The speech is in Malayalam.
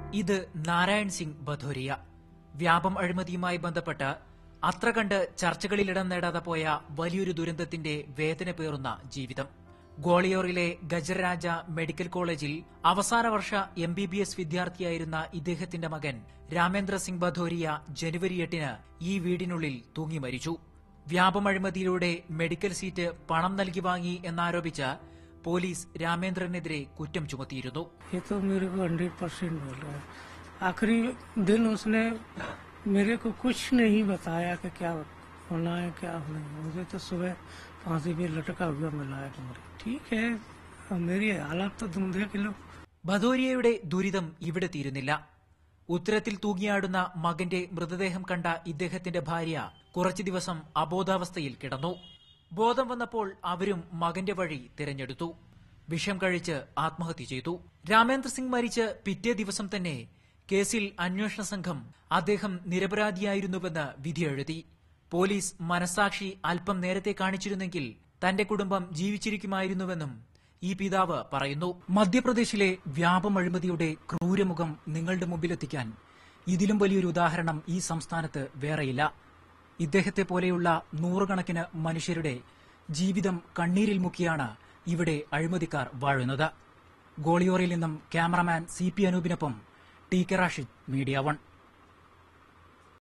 ഇത് നാരായൺ സിംഗ് ബഥോരിയ വ്യാപം അഴിമതിയുമായി ബന്ധപ്പെട്ട് അത്ര കണ്ട് ചർച്ചകളിലിടം നേടാതെ പോയ വലിയൊരു ദുരന്തത്തിന്റെ വേദന പേറുന്ന ജീവിതം ഗ്വാളിയോറിലെ ഗജരാജ മെഡിക്കൽ കോളേജിൽ അവസാന വർഷ എം ബി ബി എസ് വിദ്യാർത്ഥിയായിരുന്ന ഇദ്ദേഹത്തിന്റെ മകൻ രാമേന്ദ്ര സിംഗ് ബഥോരിയ ജനുവരി എട്ടിന് ഈ വീടിനുള്ളിൽ തൂങ്ങി മരിച്ചു വ്യാപം അഴിമതിയിലൂടെ മെഡിക്കൽ സീറ്റ് പണം നൽകി വാങ്ങി എന്നാരോപിച്ച് പോലീസ് രാമേന്ദ്രനെതിരെ കുറ്റം ചുമത്തിയിരുന്നു ये तो मेरे को हंड्रेड परसेंट बोल रहा है आखिरी दिन उसने मेरे को कुछ नहीं बताया कि क्या होना है क्या नहीं मुझे तो सुबह फांसी पे लटका हुआ मिला है मुझे ठीक है अब मेरी हालत तो तुम देख लो ഭദോരിയയുടെ ദുരിതം ഇവിടെ തീരുന്നില്ല ഉത്തരത്തിൽ തൂങ്ങിയാടുന്ന മകന്റെ മൃതദേഹം കണ്ട ഇദ്ദേഹത്തിന്റെ ഭാര്യ കുറച്ചു ദിവസം അബോധാവസ്ഥയിൽ കിടന്നു ബോധം വന്നപ്പോൾ അവരും മകന്റെ വഴി തിരഞ്ഞെടുത്തു വിഷം കഴിച്ച് ആത്മഹത്യ ചെയ്തു രാമേന്ദ്ര സിംഗ് മരിച്ച് പിറ്റേ ദിവസം തന്നെ കേസിൽ അന്വേഷണ സംഘം അദ്ദേഹം നിരപരാധിയായിരുന്നുവെന്ന് വിധിയെഴുതി പോലീസ് മനസാക്ഷി അല്പം നേരത്തെ കാണിച്ചിരുന്നെങ്കിൽ തന്റെ കുടുംബം ജീവിച്ചിരിക്കുമായിരുന്നുവെന്നും ഈ പിതാവ് പറയുന്നു മധ്യപ്രദേശിലെ വ്യാപം അഴിമതിയുടെ ക്രൂരമുഖം നിങ്ങളുടെ മുമ്പിലെത്തിക്കാൻ ഇതിലും വലിയൊരു ഉദാഹരണം ഈ സംസ്ഥാനത്ത് വേറെയില്ല ഇദ്ദേഹത്തെ പോലെയുള്ള നൂറുകണക്കിന് മനുഷ്യരുടെ ജീവിതം കണ്ണീരിൽ മുക്കിയാണ് ഇവിടെ അഴിമതിക്കാർ വാഴുന്നത് ഗോളിയോറിൽ നിന്നും ക്യാമറമാൻ സി പി അനൂപിനൊപ്പം T K Rashid media one